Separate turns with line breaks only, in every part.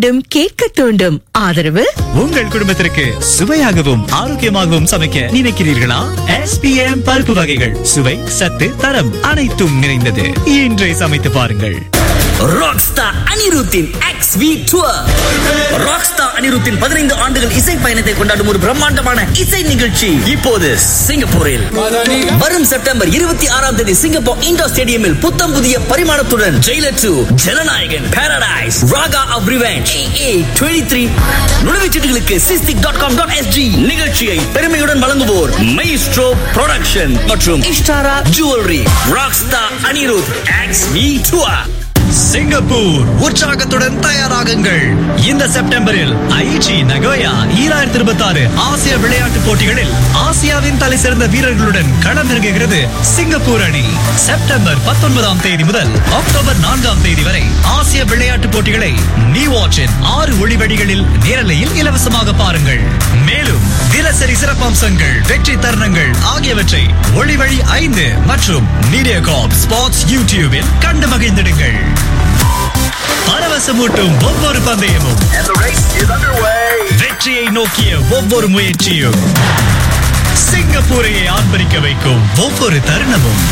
மீண்டும் கேட்க தூண்டும் ஆதரவு
உங்கள் குடும்பத்திற்கு சுவையாகவும் ஆரோக்கியமாகவும் சமைக்க நினைக்கிறீர்களா எஸ்பிஎம் பருப்பு வகைகள் சுவை சத்து தரம் அனைத்தும் நிறைந்தது இன்றை சமைத்து பாருங்கள்
ராக்ஸ்டார் அனிருத்தின் எக்ஸ் வி டூர் ராக்ஸ்டார் அனிருத்தின் பதினைந்து ஆண்டுகள் இசை பயணத்தை கொண்டாடும் ஒரு பிரம்மாண்டமான இசை நிகழ்ச்சி இப்போது சிங்கப்பூரில் வரும் செப்டம்பர் இருபத்தி ஆறாம் தேதி சிங்கப்பூர் இண்டோர் ஸ்டேடியமில் புத்தம் புதிய பரிமாணத்துடன் Jailer two Jananayagan Paradise raga of revenge A twenty three நுழைவுச்சீட்டுகளுக்கு SISTIC dot com dot SG நிகழ்ச்சியை பெருமையுடன் வழங்குவோர் மைஸ்ட்ரோ ப்ரொடக்ஷன் மற்றும் Ishtara jewellery rockstar Anirudh X V tour
Singapore உற்சாகத்துடன் தயாராகுங்கள் இந்த செப்டம்பரில் ஐச்சி நகோயா ஈராயிரத்தி இருபத்தி ஆறு ஆசிய விளையாட்டுப் போட்டிகளில் ஆசியாவின் தலை சிறந்த வீரர்களுடன் களமிறங்குகிறது சிங்கப்பூர் அணி செப்டம்பர் பத்தொன்பதாம் தேதி முதல் அக்டோபர் நான்காம் தேதி வரை ஆசிய விளையாட்டுப் போட்டிகளை நீ வாட்சின் ஆறு ஒளிவடிகளில் நேரலையில் இலவசமாக பாருங்கள் மேலும் தினசரி சிறப்பம்சங்கள் வெற்றி தருணங்கள் ஆகியவற்றை ஒளிவழி ஐந்து மற்றும் மீடியா காப் ஸ்பாட்ஸ் யூடியூபில் கண்டு மகிழ்ந்திடுங்கள் பரவசமூட்டும் ஒவ்வொரு பந்தயமும் வெற்றியை நோக்கிய ஒவ்வொரு முயற்சியும் சிங்கப்பூரையை ஆர்ப்பரிக்க வைக்கும் ஒவ்வொரு தருணமும்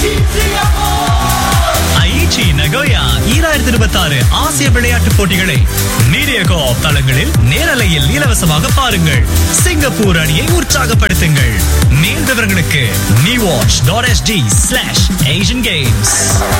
ஐச்சி நகோயா ஈராயிரத்தி இருபத்தி ஆறு ஆசிய விளையாட்டுப் போட்டிகளை மீடியா கோஆப் தளங்களில் நேரலையில் இலவசமாக பாருங்கள் சிங்கப்பூர் அணியை உற்சாகப்படுத்துங்கள் மேல் விவரங்களுக்கு me watch dot SG slash Asian games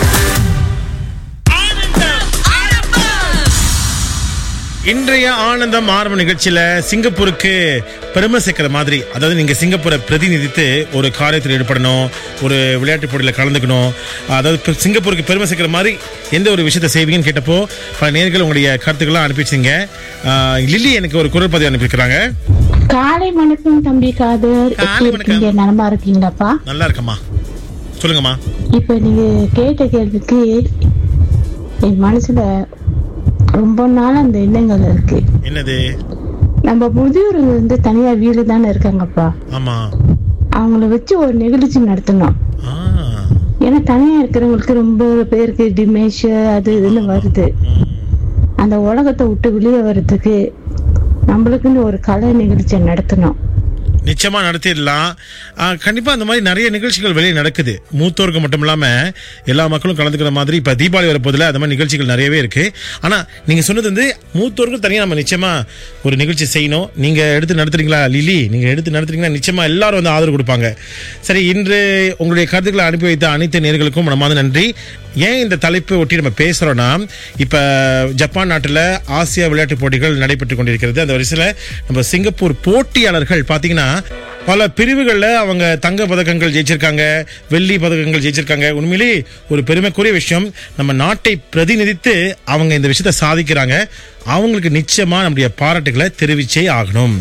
இன்றைய ஆனந்தம் ஆரம்ப நிகழ்ச்சியில சிங்கப்பூருக்கு பெருமை சேர்க்கிற மாதிரி அதாவது நீங்க சிங்கப்பூரை பிரதிநிதித்து ஒரு காரியத்தில் ஈடுபடணும் ஒரு விளையாட்டு போட்டியில் கலந்துக்கணும் அதாவது இப்ப சிங்கப்பூருக்கு பெருமை சேர்க்கிற மாதிரி எந்த ஒரு விஷயத்தை செய்வீங்கன்னு கேட்டப்போ பல நேர்கள் உங்களுடைய கருத்துக்கள்லாம் அனுப்பிச்சிங்க லில்லி எனக்கு ஒரு குரல் பதிவு அனுப்பியிருக்கிறாங்க
காலை வணக்கம் தம்பி காதர்
காலை
எப்படி
வணக்கம்.
இருக்கீங்க நலமா இருக்கீங்களாப்பா
நல்லா இருக்கம்மா சொல்லுங்கம்மா
இப்ப நீங்க கேட்ட கேள்விக்கு என் மனசுல ரொம்ப நாள் அந்த எண்ணங்கள் இருக்கு
என்னது
நம்ம முதியோர்கள் வந்து தனியா வீடு தானே இருக்காங்கப்பா
ஆமா
அவங்கள வச்சு ஒரு நிகழ்ச்சி நடத்தணும்
ஆ
ஏன்னா தனியா இருக்கிறவங்களுக்கு ரொம்ப பேருக்கு டிமேஷ் அது இதுன்னு வருது
ம்.
அந்த உலகத்தை விட்டு வெளியே வர்றதுக்கு நம்மளுக்குன்னு ஒரு கலை நிகழ்ச்சியை நடத்தணும்
நிச்சயமா நடத்திடலாம் ஆ, கண்டிப்பா அந்த மாதிரி நிறைய நிகழ்ச்சிகள் வெளியே நடக்குது மூத்தோருக்கு மட்டும் இல்லாம எல்லா மக்களும் கலந்துக்கிற மாதிரி இப்ப தீபாவளி வரப்போதுல அந்த மாதிரி நிகழ்ச்சிகள் நிறையவே இருக்கு ஆனா நீங்க சொன்னது வந்து மூத்தோருக்கும் தனியா நம்ம நிச்சயமா ஒரு நிகழ்ச்சி செய்யணும் நீங்க எடுத்து நடத்துறீங்களா லிலி நீங்க எடுத்து நடத்துறீங்கன்னா நிச்சயமா எல்லாரும் வந்து ஆதரவு கொடுப்பாங்க சரி இன்று உங்களுடைய கருத்துக்களை அனுப்பி வைத்த அனைத்து நேர்களுக்கும் மனமார்ந்த நன்றி ஏன் இந்த தலைப்பு ஒட்டி நம்ம பேசுறோம்னா இப்ப ஜப்பான் நாட்டுல ஆசிய விளையாட்டு போட்டிகள் நடைபெற்று கொண்டிருக்கிறது அந்த வரிசையில நம்ம சிங்கப்பூர் போட்டியாளர்கள் பாத்தீங்கன்னா பல பிரிவுகளில் அவங்க தங்க பதக்கங்கள் ஜெயிச்சிருக்காங்க வெள்ளி பதக்கங்கள் ஜெயிச்சிருக்காங்க உண்மையிலே ஒரு பெருமைக்குரிய விஷயம் நம்ம நாட்டை பிரதிநிதித்து அவங்க இந்த விஷயத்தை சாதிக்கிறாங்க அவங்களுக்கு நிச்சயமா நம்முடைய பாராட்டுகளை தெரிவிச்சே ஆகணும்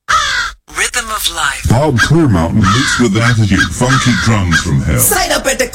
Bob Clearmountain mixed with attitude, funky drums from hell.
Sign up at the